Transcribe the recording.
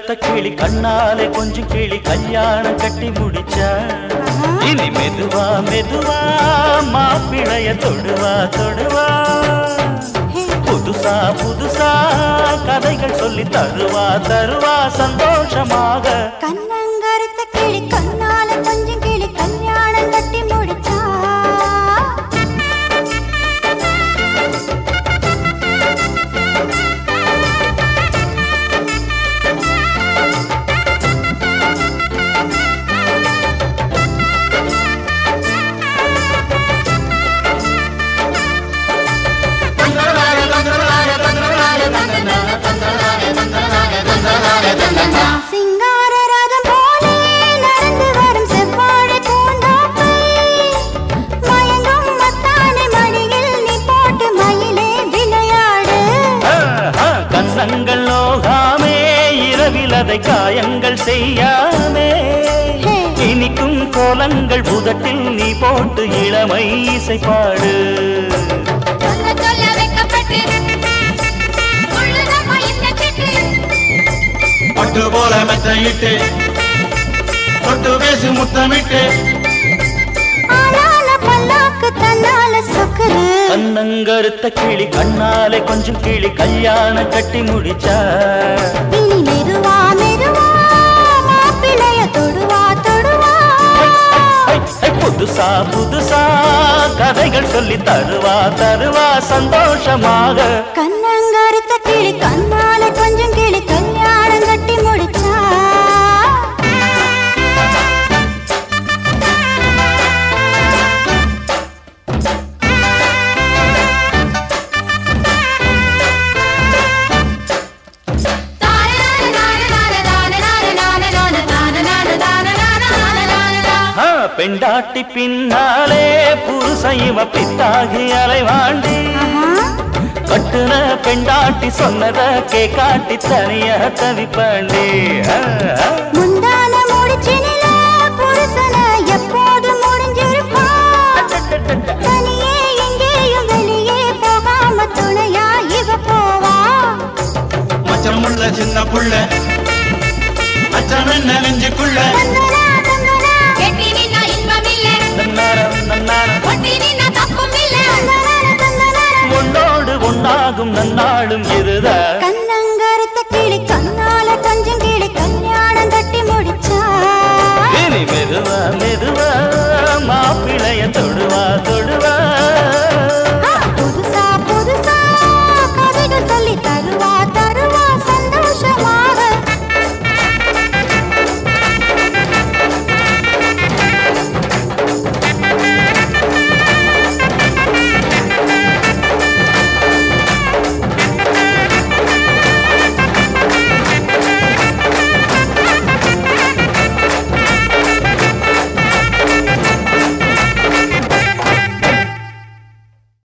கருத்த கிளி கண்ணாலே கொஞ்சம் கிளி கல்யாணம் கட்டி முடிச்சா இனி மெதுவா மெதுவா மாப்பிளைய தொடுவா தொடுவா புதுசா புதுசா கதைகள் சொல்லி தருவா தருவா சந்தோஷமாக கண்ணங்கருத்த கிளி கண்ணால கொஞ்சம் கிளி கல்யாணம் கட்டி முடிச்சா சிங்கார ரதம் போலே நடந்து வரும் செவ்வாழை பூந்தோப்பை மயங்கும் மத்தானை மடியில் நீ போட்டு மயிலே விளையாடு ஆஹா, கன்னங்கள் நோகாமே இரவில் அதை காயங்கள் செய்யாமே இனிக்கும் கோலங்கள் புதட்டில் நீ போட்டு இளமை இசைப்பாடு சொல்ல சொல்ல வைக்கப்பட்டு உள்ளதம்மா இந்த சிட்டு பட்டு போல மெத்தையிட்டு தொட்டு பேசி முத்தமிட்டு ஆளால பல்லாக்கு தன்னால சொக்குது கண்ணங்கருத்த கிளி கண்ணாலே கொஞ்சம் கிளி கல்யாணம் கட்டி முடிச்சா இனி மெதுவா மெதுவா மாப்பிளைய தொடுவா தொடுவா ஐ, ஐ, புதுசா புதுசா கதைகள் சொல்லி தருவா தருவா சந்தோஷமாக கண்ணங்கருத்த கிளி கண்ணால கொஞ்சம் கிளி கல்யாணம் கட்டி முடிச்சா ஆ, பெண்டாட்டி பின்னாலே புருஷன் இவ பித்தாகி அலைவாண்டி கட்டுன பெண்டாட்டி சொன்னத கேக்காட்டி தனிய தவிப்பாண்டி ஆ, ஆ. முந்தான முடிச்சினில புருஷன எப்போது முடிஞ்சிருப்பான் தனியே எங்கேயும் வெளியே போகாம துணையா இவ போவா மச்சம் உள்ள சின்ன புள்ள அச்சம் என்ன நெஞ்சுக்குள்ள தந்தனா தந்தனா கெட்டி நின்னா இன்பமில்லை நன்னாரம் நன்னாரம் ஒட்டி நின்னா தப்பும் இல்லை தந்தனா தந்தனா உன்னோடு உன்னாகும் நன்னாடும் இருத கண்ண